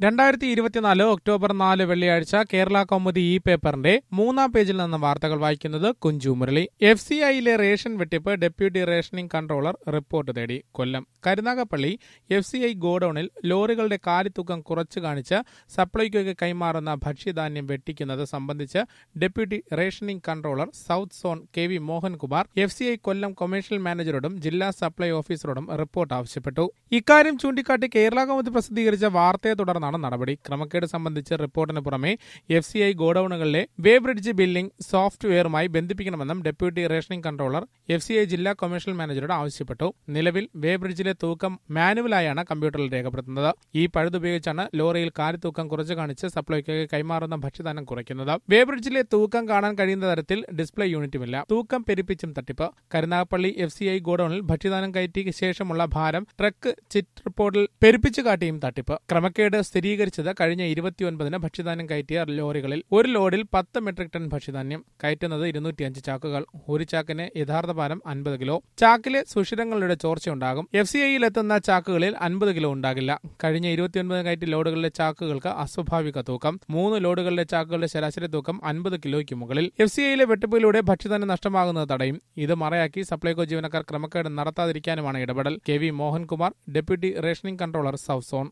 രണ്ടായിരത്തി ഇരുപത്തിനാല് ഒക്ടോബർ നാല് വെള്ളിയാഴ്ച കേരള കൗമുദി ഇ പേപ്പറിന്റെ മൂന്നാം പേജിൽ നിന്ന് വാർത്തകൾ വായിക്കുന്നത് കുഞ്ചു മുരളി എഫ് സി ഐയിലെ റേഷൻ വെട്ടിപ്പ് ഡെപ്യൂട്ടി റേഷനിംഗ് കൺട്രോളർ റിപ്പോർട്ട് തേടി Kollam Karunagappally F C I ഗോഡൌണിൽ ലോറികളുടെ കാലിത്തൂക്കം കുറച്ചു കാണിച്ച് സപ്ലൈകോയ്ക്ക് കൈമാറുന്ന ഭക്ഷ്യധാന്യം വെട്ടിക്കുന്നത് സംബന്ധിച്ച് deputy rationing controller south zone K V Mohankumar F C I Kollam commercial മാനേജറോടും ജില്ലാ സപ്ലൈ ഓഫീസറോടും റിപ്പോർട്ട് ആവശ്യപ്പെട്ടു ഇക്കാര്യം ചൂണ്ടിക്കാട്ടി കേരള കൗമുദി പ്രസിദ്ധീകരിച്ച വാർത്തയെ തുടർന്നാണ് നടപടി ക്രമക്കേട് സംബന്ധിച്ച് റിപ്പോർട്ടിന് പുറമെ എഫ് സി ഐ ഗോഡൌണുകളിലെ വേ ബ്രിഡ്ജ് ബില്ലിംഗ് സോഫ്റ്റ്വെയറുമായി ബന്ധിപ്പിക്കണമെന്നും deputy rationing controller F C I ജില്ലാ കൊമേഴ്ഷ്യൽ മാനേജറോട് ആവശ്യപ്പെട്ടു നിലവിൽ വേ ബ്രിഡ്ജിലെ തൂക്കം മാനുവലായാണ് കമ്പ്യൂട്ടറിൽ രേഖപ്പെടുത്തുന്നത് ഈ പഴുതുപയോഗിച്ചാണ് ലോറിയിൽ കാലിത്തൂക്കം കുറച്ചു കാണിച്ച് സപ്ലൈക്ക് കൈമാറുന്ന ഭക്ഷ്യധാനം കുറയ്ക്കുന്നത് വേ ബ്രിഡ്ജിലെ തൂക്കം കാണാൻ കഴിയുന്ന തരത്തിൽ ഡിസ്പ്ലേ യൂണിറ്റുമില്ല തൂക്കം പെരുപ്പിച്ചും തട്ടിപ്പ് കരുനാഗപ്പള്ളി എഫ് സി ഐ ഗോഡൌണിൽ ഭക്ഷ്യധാനം കയറ്റി ശേഷമുള്ള ഭാരം ട്രക്ക് ചിറ്റ് റിപ്പോർട്ടിൽ പെരുപ്പിച്ചു കാട്ടിയും തട്ടിപ്പ് ക്രമക്കേട് സ്ഥിരീകരിച്ചത് കഴിഞ്ഞ ഇരുപത്തിയൊൻപതിന് ഭക്ഷ്യധാന്യം കയറ്റിയ ലോറികളിൽ ഒരു ലോഡിൽ പത്ത് മെട്രിക് ടൺ ഭക്ഷ്യധാന്യം കയറ്റുന്നത് ഇരുന്നൂറ്റിയഞ്ച് ചാക്കുകൾ ഒരു ചാക്കിന് യഥാർത്ഥ ഭാരം അൻപത് കിലോ ചാക്കിലെ സുഷിരങ്ങളുടെ ചോർച്ചയുണ്ടാകും എഫ് സി ഐയിൽ എത്തുന്ന ചാക്കുകളിൽ അൻപത് കിലോ ഉണ്ടാകില്ല കഴിഞ്ഞ ഇരുപത്തിയൊൻപത് കയറ്റി ലോഡുകളിലെ ചാക്കുകൾക്ക് അസ്വാഭാവിക തൂക്കം മൂന്ന് ലോഡുകളിലെ ചാക്കുകളുടെ ശരാശരി തൂക്കം അൻപത് കിലോയ്ക്ക് മുകളിൽ എഫ് സി ഐയിലെ വെട്ടിപ്പിലൂടെ ഭക്ഷ്യധാന്യം നഷ്ടമാകുന്നത് തടയും ഇത് മറയാക്കി സപ്ലൈകോ ജീവനക്കാർ ക്രമക്കേട് നടത്താതിരിക്കാനുമാണ് ഇടപെടൽ K V Mohankumar deputy rationing controller south zone